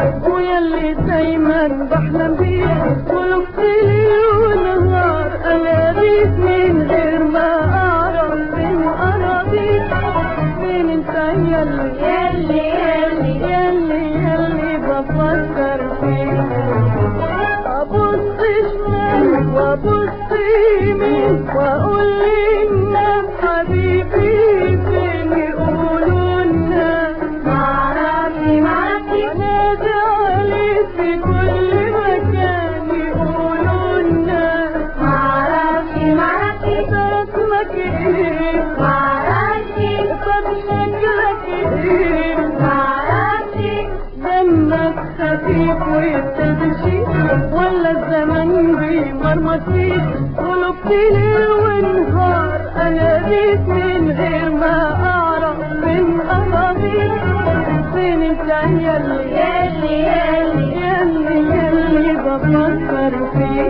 ويلي دايما بحلم بيه قلوب ليل ونهار اناديك من غير ما اعرف فين اراضيك فين انت يلي يلي يلي يلي يلي بفكر فيك ابص شمال وابص يمين واقول للناس حبيبي فين يقولوا الناس معرفش معرفش انادي عليك في كل مكان يقولوا الناس معرفش معرفش اسمك ايه معرفش طب شكلك ايه معرفش دمك خفيف ويبتدشي ولا الزمن بيمرمط فيك قلوبتي ليل ونهار انا بيك من غير ما اعرف من اراضيك فين انت يلي يلي يلي يلي يلي بفكر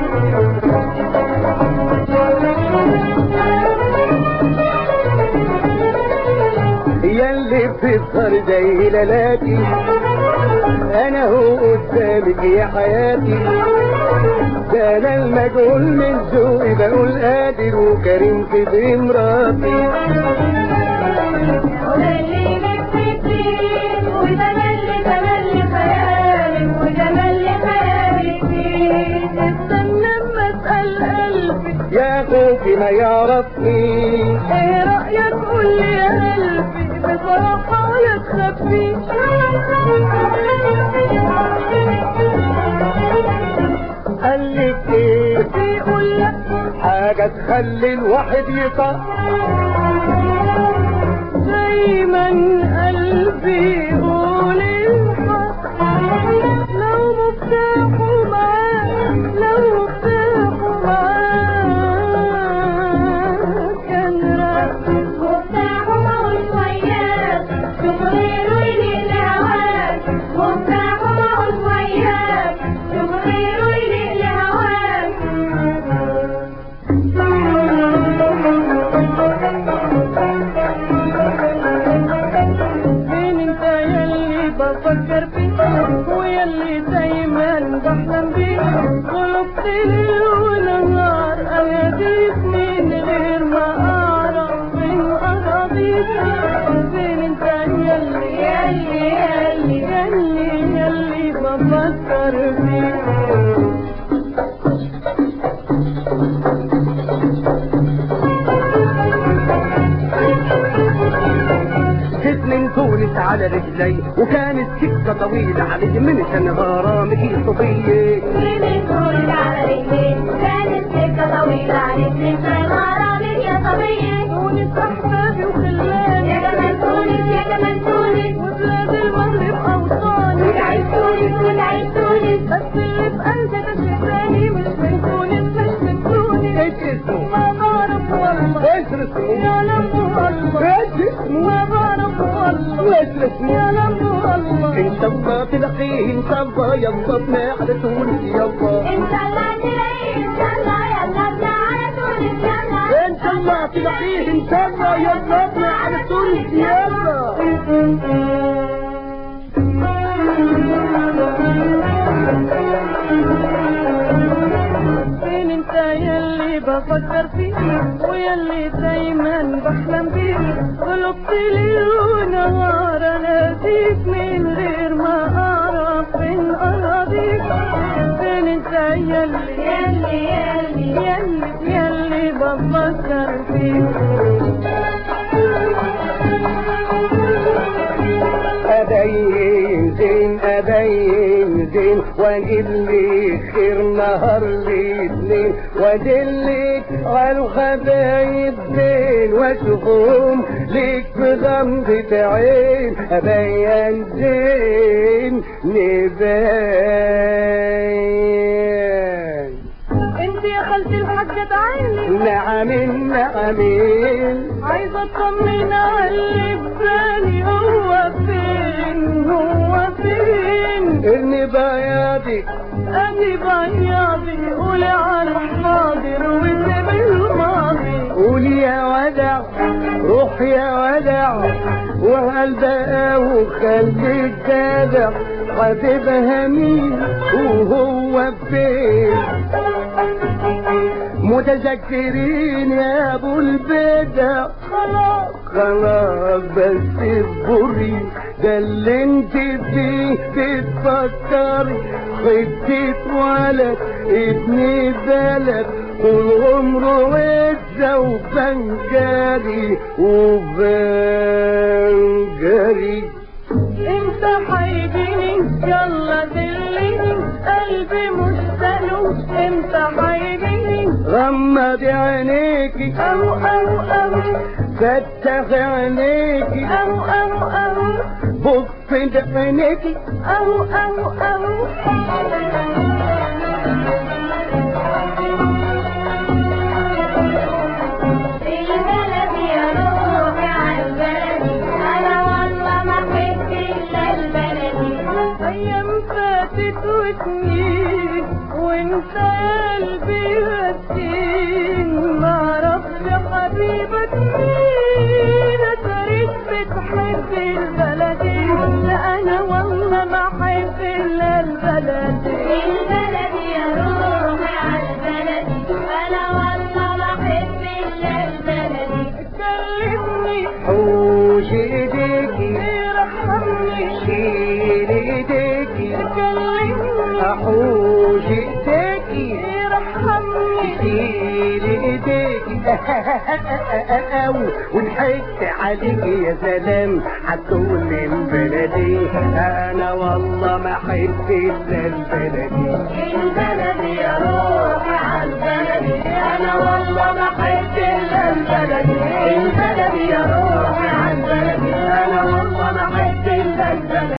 يلي بتسهر زي ليلاتي انا هو قدامك يا حياتي ده انا المجهول من ذوقي بقول قادر وكريم في دي مراتي وللي مكتبين وتملي تملي خيالك وتملي خيالك فيك استنى اما اسال قلبي يا خوفي ما يعرفني ايه رايك قول لي يا قلبي بصراحه ولا تخبيش قالك ايه بيقول لا حاجة تخلي الواحد يطق دايما قلبي يقول الحق لو مفتاحه معاك لو مفتاحه معاك كان راح مفتاحه معه شويات شوف غيره يليق لهواك مفتاحه معه شويات شوف غيره يليق لهواك فين انت يلي بفكر فيك ويلي دايما بحلم بيك قلوبت ليل ونهار اناديك من غير ما اعرف من اراضيك فين انت يلي يلي يلي يلي يلي بفكر فيك جيت من تونس على رجلي وكانت سكة طويلة علي من كان غرامك صبية من تونس على رجليك كانت سكة طويلة عليك انت غرامك يا صبية تونس أحبابي وخلاني يا جمال تونس يا جمال تونس وبلاد المغرب أوطاني وتعيش تونس وتعيش تونس بس اللي في قلبك شفاني مش من تونس مش من تونس ايش اسمه؟ ما بعرف والله ايش اسمه؟ يا لم والله ايش اسمه؟ ما بعرف والله ايش اسمه؟ يا لم والله ان شاء الله تلاقيه ان شاء الله يلا بنا على تونس يلا إن شاء الله تلاقيه إن شاء الله يلا بنا على تونس يلا ان شاء الله تلاقيه ان شاء الله يلا بنا على تونس يلا فين انت يلي بفكر فيك ويلي دايما بحلم بيك قلوبت ليل ونهار اناديك من غير ما اعرف فين اراضيك فين انت يلي يلي يلي يلي يلي بفكر أبين زين أبين زين وأجيب لي خير نهار الاثنين وأدلك على الحبايب زين وأشوفهم ليك بغمضة عين أبين زين نبين انت يا خالتي الحاجة تعالي نعم نعم عايزة اطمن على اللي في بالي هو فين هو فين إني بياضك ادي بياضي قولي على الحاضر وسيب الماضي قول يا ودع روح يا ودع وهل بقى وخليك جدع حبيبها مين وهو فين متذكرين يا ابو البدع خلاص خلاص بس اصبري ده اللي انت فيه بتفكري خدت ولد ابن بلد طول عمره عزة وفنجري وفنجري انت حيجيني يلا دلني قلبي مشتاق انت حيجيني غمض عينيكي او او او فتح عينيكي او او او بص عينيكي او او او البلد يا روحي عالبلد انا والله ما احب الا البلد ايام فاتت وسنين وانت قلبي مسكين معرفش حبيبك مين اتريك بتحب البلد لا انا والله ما احب الا البلد البلد يا روحي عالبلد انا والله ما احب الا البلد كلمني حوش ايديكي ارحمني شيل ايديكي كلمني احوش ايديكي ارحمني شيل ايديكي أو ونحس عليكي يا سلام هتقول البلدي انا والله ما احب الا البلدي البلد يا روحي عالبلد انا والله ما احب الا البلد